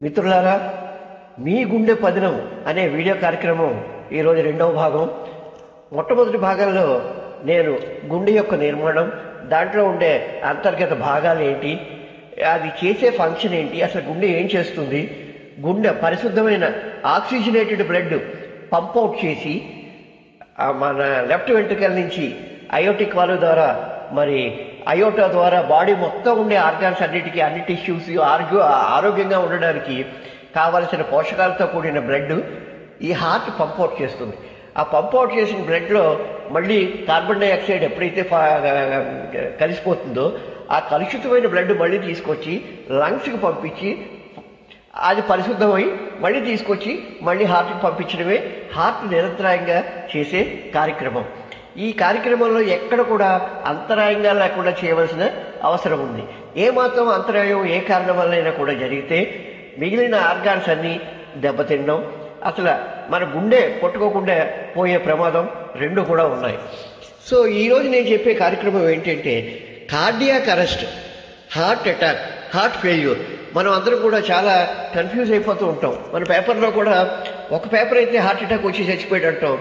మిత్రులారా మీ గుండె పదినం అనే వీడియో కార్యక్రమం ఈరోజు రెండవ భాగం మొట్టమొదటి భాగంలో నేను గుండె యొక్క నిర్మాణం దాంట్లో ఉండే అంతర్గత భాగాలు ఏంటి అది చేసే ఫంక్షన్ ఏంటి అసలు గుండె ఏం చేస్తుంది గుండె పరిశుద్ధమైన ఆక్సిజనేటెడ్ బ్లడ్ పంప్ అవుట్ చేసి ఆ మన లెఫ్ట్ వెంట్రుకల నుంచి అయోటిక్ వాల్వ్ ద్వారా మరి అయోటా ద్వారా బాడీ మొత్తం ఉండే ఆర్గాన్స్ అన్నిటికీ అన్ని టిష్యూస్ ఆరోగ్య ఆరోగ్యంగా ఉండడానికి కావలసిన పోషకాలతో కూడిన బ్లడ్ ఈ హార్ట్ పంప్ అవుట్ చేస్తుంది ఆ పంప్ అవుట్ చేసిన బ్లడ్లో మళ్ళీ కార్బన్ డైఆక్సైడ్ ఎప్పుడైతే ఫా- కలిసిపోతుందో ఆ కలుషితమైన బ్లడ్ మళ్ళీ తీసుకొచ్చి లంగ్స్కి పంపించి అది పరిశుద్ధమై మళ్ళీ తీసుకొచ్చి మళ్ళీ హార్ట్కి పంపించడమే హార్ట్ నిరంతరాయంగా చేసే కార్యక్రమం ఈ కార్యక్రమంలో ఎక్కడ కూడా అంతరాయంగా లేకుండా చేయవలసిన అవసరం ఉంది ఏ మాత్రం అంతరాయం ఏ కారణం వల్లైనా కూడా జరిగితే మిగిలిన ఆర్గాన్స్ అన్నీ దెబ్బతినడం అసలు మన గుండె కొట్టుకోకుండా పోయే ప్రమాదం రెండు కూడా ఉన్నాయి సో ఈరోజు నేను చెప్పే కార్యక్రమం ఏంటంటే cardiac arrest heart attack heart failure మనం అందరం కూడా చాలా కన్ఫ్యూజ్ అయిపోతూ ఉంటాం మన పేపర్లో కూడా ఒక పేపర్ అయితే హార్ట్ అటాక్ వచ్చి చచ్చిపోయాడు అంటాం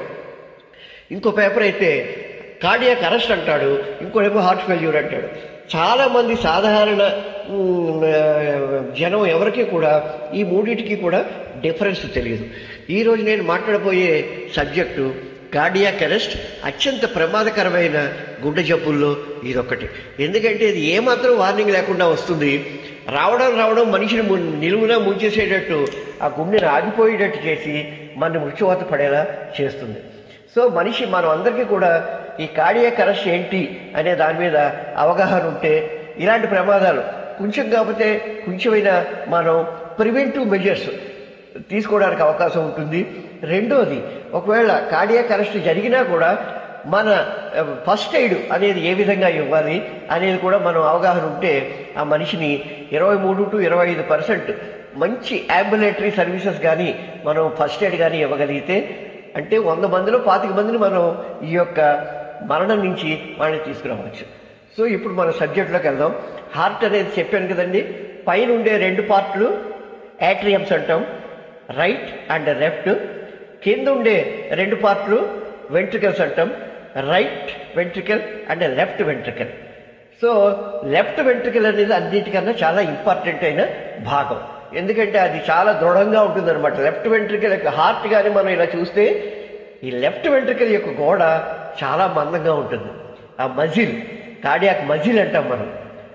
ఇంకో పేపర్ అయితే కార్డియాక్ అరెస్ట్ అంటాడు ఇంకోటేమో హార్ట్ ఫెయిల్యూర్ అంటాడు చాలా మంది సాధారణ మ్, ఆ, జనం ఎవరికి కూడా ఈ మూడింటికి కూడా డిఫరెన్స్ తెలియదు ఈరోజు నేను మాట్లాడబోయే సబ్జెక్టు కార్డియాక్ అరెస్ట్ అత్యంత ప్రమాదకరమైన గుండె జబ్బుల్లో ఇదొకటి ఎందుకంటే ఇది ఏమాత్రం వార్నింగ్ లేకుండా వస్తుంది రావడం రావడం మనిషిని ము- నిలువునా ముంచేసేటట్టు ఆ గుండెని ఆగిపోయేటట్టు చేసి మన మృత్యువాత పడేలా చేస్తుంది సో మనిషి మనం అందరికీ కూడా ఈ కార్డియాక్ అరెస్ట్ ఏంటి అనే దాని మీద అవగాహన ఉంటే ఇలాంటి ప్రమాదాలు కొంచెం కాకపోతే కొంచెమైనా మనం ప్రివెంటివ్ మెజర్స్ తీసుకోవడానికి అవకాశం ఉంటుంది రెండోది ఒకవేళ కార్డియాక్ అరెస్ట్ జరిగినా కూడా మన ఫస్ట్ ఎయిడ్ అనేది ఏ విధంగా ఇవ్వాలి అనేది కూడా మనం అవగాహన ఉంటే ఆ మనిషిని ఇరవై మూడు టు ఇరవై ఐదు పర్సెంట్ మంచి అంబులేటరీ సర్వీసెస్ కానీ మనం ఫస్ట్ ఎయిడ్ కానీ ఇవ్వగలిగితే అంటే వంద మందిలో పాతిక మందిని మనం ఈ యొక్క మరణం నుంచి వాళ్ళని తీసుకురావచ్చు సో ఇప్పుడు మన సబ్జెక్ట్లోకి వెళ్దాం హార్ట్ అనేది చెప్పాను కదండి పైన ఉండే రెండు పార్ట్లు యాట్రియమ్స్ అంటాం రైట్ అండ్ లెఫ్ట్ కింద ఉండే రెండు పార్ట్లు వెంట్రికల్స్ అంటాం right ventricle and left ventricle so left ventricle అనేది అన్నిటికన్నా చాలా ఇంపార్టెంట్ అయిన భాగం ఎందుకంటే అది చాలా దృఢంగా ఉంటుంది అనమాట లెఫ్ట్ వెంట్రికల్ యొక్క హార్ట్ కానీ మనం ఇలా చూస్తే ఈ లెఫ్ట్ వెంట్రికల్ యొక్క గోడ చాలా మందంగా ఉంటుంది ఆ మజిల్ కార్డియాక్ మజిల్ అంటాం మనం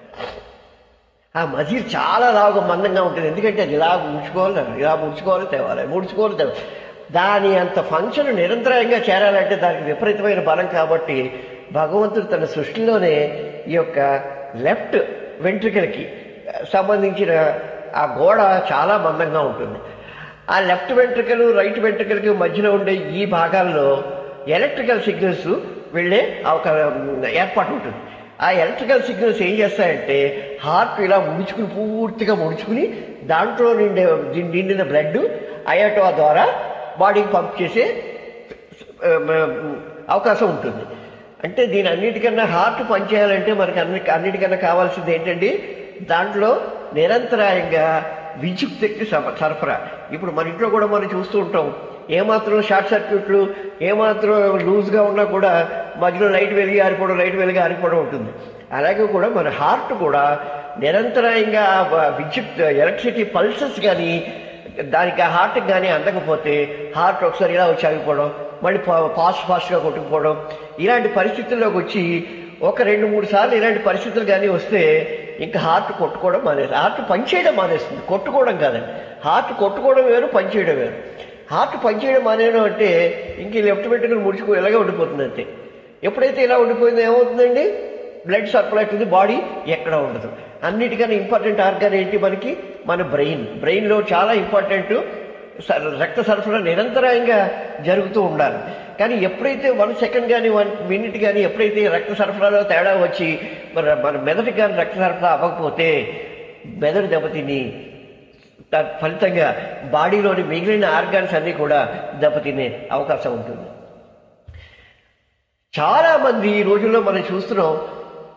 ఆ మజిల్ చాలా లావుగా మందంగా ఉంటుంది ఎందుకంటే అది ఇలా ముడుచుకోవాలి ఇలా ముడుచుకోవాలి తేవాలి ముడుచుకోవాలి తేవాలి దాని అంత ఫంక్షన్ నిరంతరాయంగా చేరాలంటే దానికి విపరీతమైన బలం కాబట్టి భగవంతుడు తన సృష్టిలోనే ఈ యొక్క లెఫ్ట్ వెంట్రికలకి సంబంధించిన ఆ గోడ చాలా మందంగా ఉంటుంది ఆ లెఫ్ట్ వెంట్రికలు రైట్ వెంట్రికలకి మధ్యలో ఉండే ఈ భాగాల్లో ఎలక్ట్రికల్ సిగ్నల్స్ వెళ్ళే ఒక ఏర్పాటు ఉంటుంది ఆ ఎలక్ట్రికల్ సిగ్నల్స్ ఏం చేస్తాయంటే హార్ట్ ఇలా ముడుచుకుని పూర్తిగా ముడుచుకుని దాంట్లో నిండే నిండిన బ్లడ్ అయోటా ద్వారా బాడీకి పంప్ చేసే ఆ, అవకాశం ఉంటుంది అంటే దీని అన్నిటికన్నా హార్ట్ పనిచేయాలంటే మనకి అన్ని అన్నిటికన్నా కావాల్సింది ఏంటండి దాంట్లో నిరంతరాయంగా విద్యుత్ శక్తి సమ- సరఫరా ఇప్పుడు మన ఇంట్లో కూడా మనం చూస్తూ ఉంటాం ఏమాత్రం షార్ట్ సర్క్యూట్లు ఏమాత్రం లూజ్గా ఉన్నా కూడా మధ్యలో లైట్ వెలిగి ఆరిపోవడం లైట్ వెలిగి ఆరిపోవడం ఉంటుంది అలాగే కూడా మన హార్ట్ కూడా నిరంతరాయంగా ఆ విద్యుత్ ఎలక్ట్రిసిటీ పల్సెస్ కానీ దానికి ఆ హార్ట్కి కానీ అందకపోతే హార్ట్ ఒకసారి ఇలా వచ్చి ఆగిపోవడం మళ్ళీ ఫా- ఫాస్ట్ ఫాస్ట్గా కొట్టుకుపోవడం ఇలాంటి పరిస్థితుల్లోకి వచ్చి ఒక రెండు మూడు సార్లు ఇలాంటి పరిస్థితులు కానీ వస్తే ఇంకా హార్ట్ కొట్టుకోవడం మానేస్తుంది హార్ట్ పనిచేయడం మానేస్తుంది కొట్టుకోవడం కాదండి హార్ట్ కొట్టుకోవడం వేరు పనిచేయడం వేరు హార్ట్ పనిచేయడం మానేయడం అంటే ఇంక ఈ లెఫ్ట్ వెంట్రుకలు ముడుచుకో ఇలాగే ఉండిపోతుంది అంతే ఎప్పుడైతే ఇలా ఉండిపోయిందో ఏమవుతుందండి blood supply to the body ఎక్కడ ఉండదు అన్నిటికన్నా ఇంపార్టెంట్ ఆర్గాన్ ఏంటి మనకి మన బ్రెయిన్ బ్రెయిన్లో చాలా ఇంపార్టెంట్ స- రక్త సరఫరా నిరంతరాయంగా జరుగుతూ ఉండాలి కానీ ఎప్పుడైతే వన్ సెకండ్ కానీ వన్ మినిట్ కానీ ఎప్పుడైతే రక్త సరఫరాలో తేడా వచ్చి మన మన మెదడుకి కానీ రక్త సరఫరా అవ్వకపోతే మెదడు దెబ్బతిని త- ఫలితంగా బాడీలోని మిగిలిన ఆర్గాన్స్ అన్నీ కూడా దెబ్బతినే అవకాశం ఉంటుంది చాలా మంది ఈ రోజుల్లో మనం చూస్తున్నాం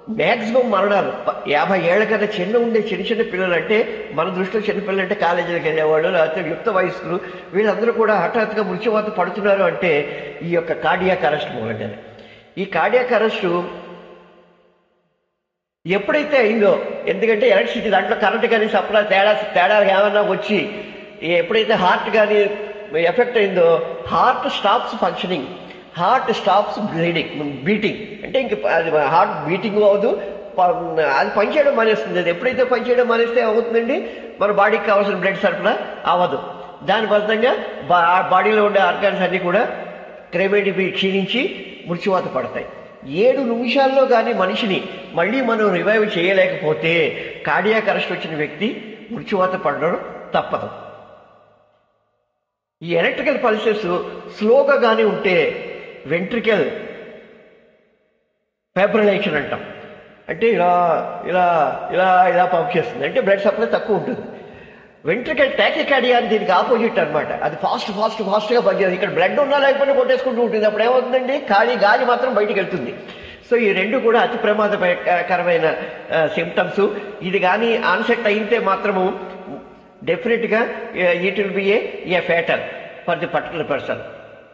మ్యాక్సిమం మరణాలు ప- యాభై ఏళ్ల కన్నా చిన్న ఉండే చిన్న చిన్న పిల్లలు అంటే మన దృష్టిలో చిన్న పిల్లలు అంటే కాలేజీలకు వెళ్ళేవాళ్ళు లేకపోతే యుక్త వయస్కులు వీళ్ళందరూ కూడా హఠాత్తుగా మృత్యువాత పడుతున్నారు అంటే ఈ యొక్క కార్డియాక్ అరెస్ట్ మూలంగానే ఈ కార్డియాక్ అరెస్టు ఎప్పుడైతే అయిందో ఎందుకంటే ఎలక్ట్రిసిటీ దాంట్లో కరెంట్ కానీ సప్లై తేడా తేడాలు ఏమన్నా వచ్చి ఎప్పుడైతే హార్ట్ కానీ ఎఫెక్ట్ అయిందో heart stops functioning heart stops bleeding beating అంటే ఇంక అది హార్ట్ బీటింగ్ అవ్వదు ప- అది పనిచేయడం మానేస్తుంది అది ఎప్పుడైతే పనిచేయడం మానేస్తే అవుతుందండి మన బాడీకి కావాల్సిన బ్లడ్ సరఫరా అవ్వదు దాని ఫలితంగా బా బాడీలో ఉండే ఆర్గాన్స్ అన్నీ కూడా క్రమేణి క్షీణించి మృత్యువాత పడతాయి ఏడు నిమిషాల్లో కానీ మనిషిని మళ్ళీ మనం రివైవ్ చేయలేకపోతే కార్డియాక్ అరెస్ట్ వచ్చిన వ్యక్తి మృత్యువాత పడడం తప్పదు ఈ ఎలక్ట్రికల్ పల్సెస్ స్లోగా కానీ ఉంటే వెంట్రికల్ ఫైబ్రిలేషన్ అంటాం అంటే ఇలా ఇలా ఇలా ఇలా పంప్ చేస్తుంది అంటే బ్లడ్ సప్లై తక్కువ ఉంటుంది వెంట్రికల్ టాకికార్డియా అని దీనికి ఆపోజిట్ అన్నమాట అది ఫాస్ట్ ఫాస్ట్ ఫాస్ట్గా పనిచేస్తుంది ఇక్కడ బ్లడ్ ఉన్నా లేకపోతే కొట్టేసుకుంటూ ఉంటుంది అప్పుడు ఏమవుతుందండి ఖాళీ గాలి మాత్రం బయటికి వెళ్తుంది సో ఈ రెండు కూడా అతి ప్రమాదకరమైన సిమ్టమ్స్ ఇది కానీ ఆన్సెట్ అయితే మాత్రము డెఫినెట్గా it will be a fatal for the particular person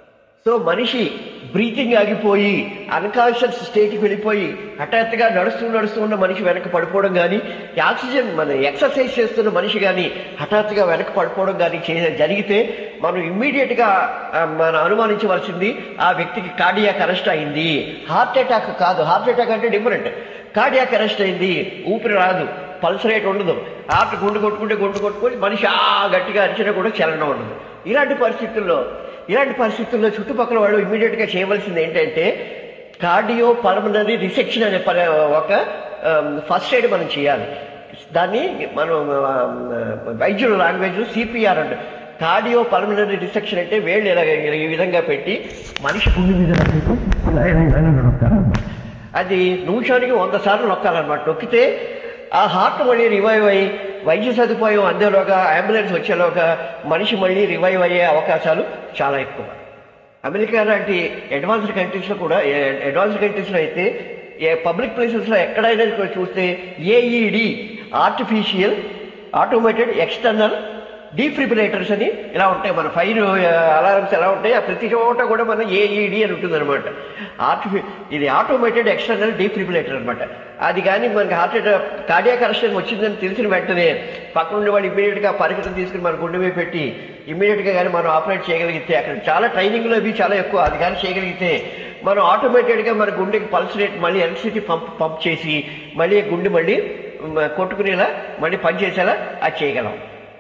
so మనిషి బ్రీతింగ్ ఆగిపోయి అన్కాన్షియస్ స్టేట్కి వెళ్ళిపోయి హఠాత్తుగా నడుస్తూ నడుస్తూ ఉన్న మనిషి వెనక పడిపోవడం కానీ ఆక్సిజన్ మన ఎక్సర్సైజ్ చేస్తున్న మనిషి కానీ హఠాత్తుగా వెనక పడిపోవడం కానీ చే జరిగితే మనం ఇమ్మీడియట్గా మనం అనుమానించవలసింది ఆ వ్యక్తికి కార్డియాక్ అరెస్ట్ అయింది హార్ట్ అటాక్ కాదు హార్ట్ అటాక్ అంటే డిఫరెంట్ కార్డియాక్ అరెస్ట్ అయింది ఊపిరి రాదు పల్స్ రేట్ ఉండదు హార్ట్ గుండు కొట్టుకుంటే గుండు కొట్టుకొని మనిషి ఆ గట్టిగా అరిచినా కూడా చలనం ఉండదు ఇలాంటి పరిస్థితుల్లో ఇలాంటి పరిస్థితుల్లో చుట్టుపక్కల వాళ్ళు ఇమీడియట్గా చేయవలసింది ఏంటంటే కార్డియో పల్మనరీ రిసెక్షన్ అనే ప- ఒక ఫస్ట్ ఎయిడ్ మనం చేయాలి దాన్ని మనం ఆ, వైద్యుల లాంగ్వేజ్ సిపిఆర్ అంటే కార్డియో పల్మనరీ రిసెక్షన్ అంటే వేళ్ళు ఇలా ఇలా ఈ విధంగా పెట్టి మనిషి గుండె మీద ఇలా పెట్టి ఇలా ఇలా ఇలా ఇలా నొక్కాలన్నమాట. అది నిమిషానికి వంద సార్లు నొక్కాలన్నమాట నొక్కితే ఆ హార్ట్ మళ్ళీ రివైవ్ అయ్యి వైద్య సదుపాయం అందేలోగా అంబులెన్స్ వచ్చేలోగా మనిషి మళ్ళీ రివైవ్ అయ్యే అవకాశాలు చాలా ఎక్కువ అమెరికా లాంటి అడ్వాన్స్డ్ కంట్రీస్లో కూడా అడ్వాన్స్డ్ కంట్రీస్లో అయితే ఏ పబ్లిక్ ప్లేసెస్లో ఎక్కడైనా కూడా చూస్తే AED artificial automated external defibrillators అని ఇలా ఉంటాయి మన ఫైర్ అలారమ్స్ ఎలా ఉంటాయి ఆ ప్రతి చోట కూడా మన ఏఈడి అని ఉంటుంది అనమాట ఆర్టిఫి ఇది ఆటోమేటెడ్ ఎక్స్టర్నల్ డీఫ్రిబిలేటర్ అనమాట అది కానీ మనకి హార్ట్ అటాక్ కార్డియాక్ అరెస్ట్ వచ్చిందని తెలిసిన వెంటనే పక్కన ఉండే వాళ్ళు ఇమీడియట్గా పరికరం తీసుకుని మన గుండె మీద పెట్టి ఇమీడియట్గా కానీ మనం ఆపరేట్ చేయగలిగితే అక్కడ చాలా ట్రైనింగ్లో అవి చాలా ఎక్కువ అది కానీ చేయగలిగితే మనం ఆటోమేటెడ్గా మన గుండెకి పల్స్ రేట్ మళ్ళీ ఎలక్ట్రిసిటీ పంప్ పంప్ చేసి మళ్ళీ గుండె మళ్ళీ మ, కొట్టుకునేలా మళ్ళీ పనిచేసేలా అది చేయగలం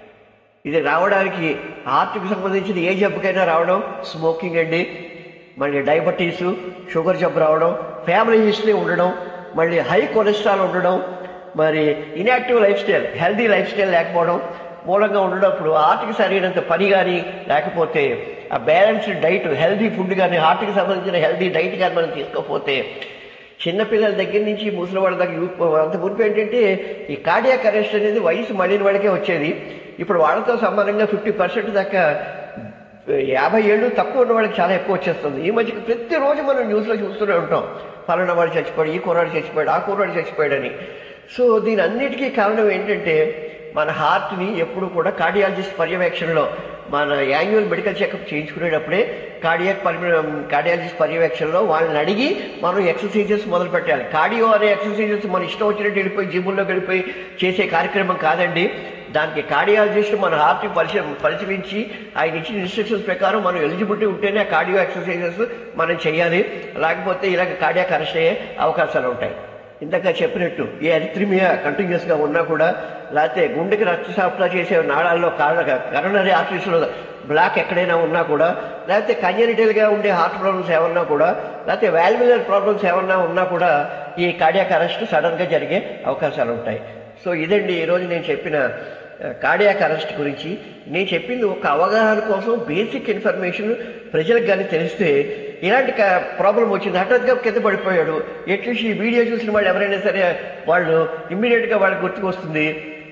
ఇది రావడానికి హార్ట్కి సంబంధించిన ఏ జబ్బుకైనా రావడం స్మోకింగ్ అండి మళ్ళీ డయాబెటీస్ షుగర్ జబ్బు రావడం ఫ్యామిలీ హిస్టరీ ఉండడం మళ్ళీ హై కొలెస్ట్రాల్ ఉండడం మరి inactive lifestyle healthy lifestyle లేకపోవడం మూలంగా ఉండేటప్పుడు హార్ట్కి సరైనంత పని కానీ లేకపోతే ఆ బ్యాలెన్స్డ్ డైట్ హెల్దీ ఫుడ్ కానీ హార్ట్కి సంబంధించిన హెల్దీ డైట్ కానీ మనం తీసుకోకపోతే చిన్నపిల్లల దగ్గర నుంచి ముసలి వాళ్ళ దగ్గర యూత్ అంత మునుపు ఏంటంటే ఈ కార్డియాక్ అరెస్ట్ అనేది వయసు మళ్ళిన వాడికే వచ్చేది ఇప్పుడు వాళ్ళతో సమానంగా ఫిఫ్టీ పర్సెంట్ దాకా యాభై ఏళ్ళు తక్కువ ఉన్న వాళ్ళకి చాలా ఎక్కువ వచ్చేస్తుంది ఈ మధ్య ప్రతిరోజు మనం న్యూస్లో చూస్తూనే ఉంటాం ఫలానా వాడు చచ్చిపోయాడు ఈ కుర్రాడు చచ్చిపోయాడు ఆ కుర్రాడు చచ్చిపోయాడని సో దీని అన్నిటికీ కారణం ఏంటంటే మన హార్ట్ని ఎప్పుడు కూడా కార్డియాలజిస్ట్ పర్యవేక్షణలో మన యాన్యువల్ మెడికల్ చెకప్ చేయించుకునేటప్పుడే కార్డియాక్ పరి కార్డియాలజిస్ట్ పర్యవేక్షణలో వాళ్ళని అడిగి మనం ఎక్సర్సైజెస్ మొదలు పెట్టాలి కార్డియో అనే ఎక్సర్సైజెస్ మన ఇష్టం వచ్చినట్టు వెళ్ళిపోయి జిమ్లో వెళ్ళిపోయి చేసే కార్యక్రమం కాదండి దానికి కార్డియాలజిస్ట్ మన హార్ట్ని పరిశీ పరిశీలించి ఆయన ఇచ్చిన ఇన్స్ట్రక్షన్స్ ప్రకారం మనం ఎలిజిబిలిటీ ఉంటేనే ఆ కార్డియో ఎక్సర్సైజెస్ మనం చేయాలి లేకపోతే ఇలాగ కార్డియాక్ అరెస్ట్ అయ్యే అవకాశాలు ఉంటాయి ఇందాక చెప్పినట్టు ఈ అరిత్రిమియా కంటిన్యూస్గా ఉన్నా కూడా లేకపోతే గుండెకి రక్త సరఫరా చేసే నాళాల్లో కాళ్ళ కరోనరీ ఆర్టరీస్లో బ్లాక్ ఎక్కడైనా ఉన్నా కూడా లేకపోతే కంజనిటల్గా ఉండే హార్ట్ ప్రాబ్లమ్స్ ఏమన్నా కూడా లేకపోతే వాల్యులర్ ప్రాబ్లమ్స్ ఏమన్నా ఉన్నా కూడా ఈ కార్డియాక్ అరెస్ట్ సడన్గా జరిగే అవకాశాలు ఉంటాయి సో ఇదండి ఈరోజు నేను చెప్పిన కార్డియాక్ అరెస్ట్ గురించి నేను చెప్పింది ఒక అవగాహన కోసం బేసిక్ ఇన్ఫర్మేషన్ ప్రజలకు కానీ తెలిస్తే ఇలాంటి ప్రాబ్లం వచ్చింది హఠాత్తుగా కింద పడిపోయాడు ఎట్లీస్ట్ ఈ వీడియో చూసిన వాళ్ళు ఎవరైనా సరే వాళ్ళు ఇమ్మీడియట్గా వాళ్ళకి గుర్తుకొస్తుంది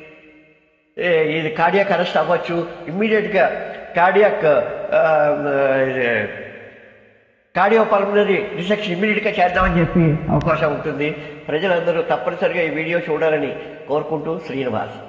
ఏ, ఇది కార్డియాక్ అరెస్ట్ అవ్వచ్చు ఇమ్మీడియట్గా కార్డియాక్ కార్డియో పల్మనరీ రిసెక్షన్ ఇమీడియట్గా చేద్దామని చెప్పి అవకాశం ఉంటుంది ప్రజలందరూ తప్పనిసరిగా ఈ వీడియో చూడాలని కోరుకుంటూ శ్రీనివాస్